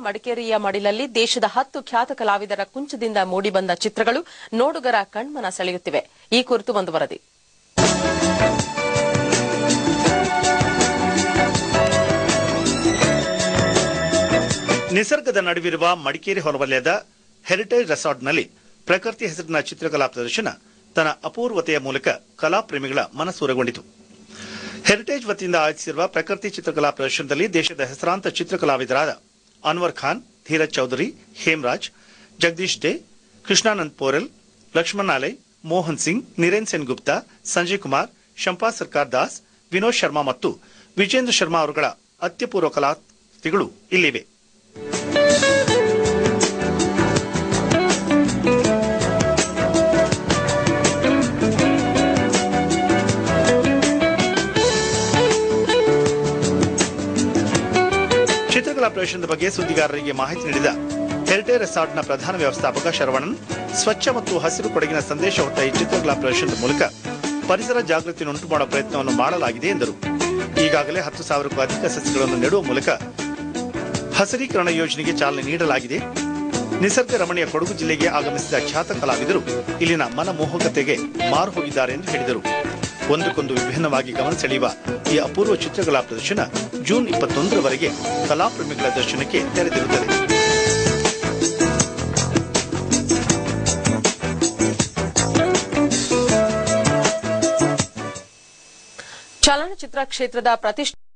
ಮಡಿಕೇರಿಯ ಮಡಿಲಲ್ಲಿ ದೇಶದ ಹತ್ತು ಖ್ಯಾತ ಕಲಾವಿದರ ಕುಂಚದಿಂದ ಮೂಡಿಬಂದ ಚಿತ್ರಗಳು ನೋಡುಗರ ಕಣ್ಮನ ಸೆಳೆಯುತ್ತಿವೆ ಈ ಕುರಿತು ಒಂದು ವರದಿ ನಿಸರ್ಗದ ನಡುವಿರುವ ಮಡಿಕೇರಿ ಹೊರವಲಯದ ಹೆರಿಟೇಜ್ ರೆಸಾರ್ಟ್ನಲ್ಲಿ ಪ್ರಕೃತಿ ಹೆಸರಿನ ಚಿತ್ರಕಲಾ ಪ್ರದರ್ಶನ ತನ್ನ ಅಪೂರ್ವತೆಯ ಮೂಲಕ ಕಲಾಪ್ರೇಮಿಗಳ ಮನಸೂರೆಗೊಂಡಿತು ಹೆರಿಟೇಜ್ ವತಿಯಿಂದ ಆಯೋಜಿಸಿರುವ ಪ್ರಕೃತಿ ಚಿತ್ರಕಲಾ ಪ್ರದರ್ಶನದಲ್ಲಿ ದೇಶದ ಹೆಸರಾಂತ ಚಿತ್ರಕಲಾವಿದರಾದ ಅನ್ವರ್ ಖಾನ್ ಧೀರಜ್ ಚೌಧರಿ ಹೇಮರಾಜ್ ಜಗದೀಶ್ ಡೇ ಕೃಷ್ಣಾನಂದ್ ಪೋರೆಲ್ ಲಕ್ಷ್ಮಣ್ ನಾಲೆ ಮೋಹನ್ ಸಿಂಗ್ ನಿರೇನ್ ಸೆನ್ ಗುಪ್ತಾ ಸಂಜಯ್ ಕುಮಾರ್ ಶಂಪಾ ಸರ್ಕಾರ್ ದಾಸ್ ವಿನೋದ್ ಶರ್ಮಾ ಮತ್ತು ವಿಜೇಂದ್ರ ಶರ್ಮಾ ಅವರುಗಳ ಅತ್ಯಪೂರ್ವ ಕಲಾಕೃತಿಗಳು ಇಲ್ಲಿವೆ ಚಿತ್ರಕಲಾ ಪ್ರದರ್ಶನದ ಬಗ್ಗೆ ಸುದ್ದಿಗಾರರಿಗೆ ಮಾಹಿತಿ ನೀಡಿದ ಹೆರಿಟೇಜ್ ರೆಸಾರ್ಟ್ನ ಪ್ರಧಾನ ವ್ಯವಸ್ಥಾಪಕ ಶರವಣನ್ ಸ್ವಚ್ಛ ಮತ್ತು ಹಸಿರು ಕೊಡಗಿನ ಸಂದೇಶ ಹೊತ್ತ ಈ ಚಿತ್ರಕಲಾ ಪ್ರದರ್ಶನದ ಮೂಲಕ ಪರಿಸರ ಜಾಗೃತಿಯನ್ನುಂಟು ಮಾಡುವ ಪ್ರಯತ್ನವನ್ನು ಮಾಡಲಾಗಿದೆ ಎಂದರು ಈಗಾಗಲೇ ಹತ್ತು ಸಾವಿರಕ್ಕೂ ಅಧಿಕ ಸಸ್ಯಗಳನ್ನು ನೆಡುವ ಮೂಲಕ ಹಸಿರೀಕರಣ ಯೋಜನೆಗೆ ಚಾಲನೆ ನೀಡಲಾಗಿದೆ ನಿಸರ್ಗ ರಮಣೀಯ ಕೊಡಗು ಜಿಲ್ಲೆಗೆ ಆಗಮಿಸಿದ ಖ್ಯಾತ ಕಲಾವಿದರು ಇಲ್ಲಿನ ಮನಮೋಹಕತೆಗೆ ಮಾರು ಹೋಗಿದ್ದಾರೆ ಎಂದು ಹೇಳಿದರು ಒಂದಕ್ಕೊಂದು ವಿಭಿನ್ನವಾಗಿ ಗಮನ ಸೆಳೆಯುವ ಈ ಅಪೂರ್ವ ಚಿತ್ರಕಲಾ ಪ್ರದರ್ಶನ ಜೂನ್ ಇಪ್ಪತ್ತೊಂದರವರೆಗೆ ಕಲಾಪ್ರೇಮಿಗಳ ದರ್ಶನಕ್ಕೆ ತೆರೆದಿರುತ್ತದೆ ಚಲನಚಿತ್ರ ಕ್ಷೇತ್ರದ ಪ್ರತಿಷ್ಠ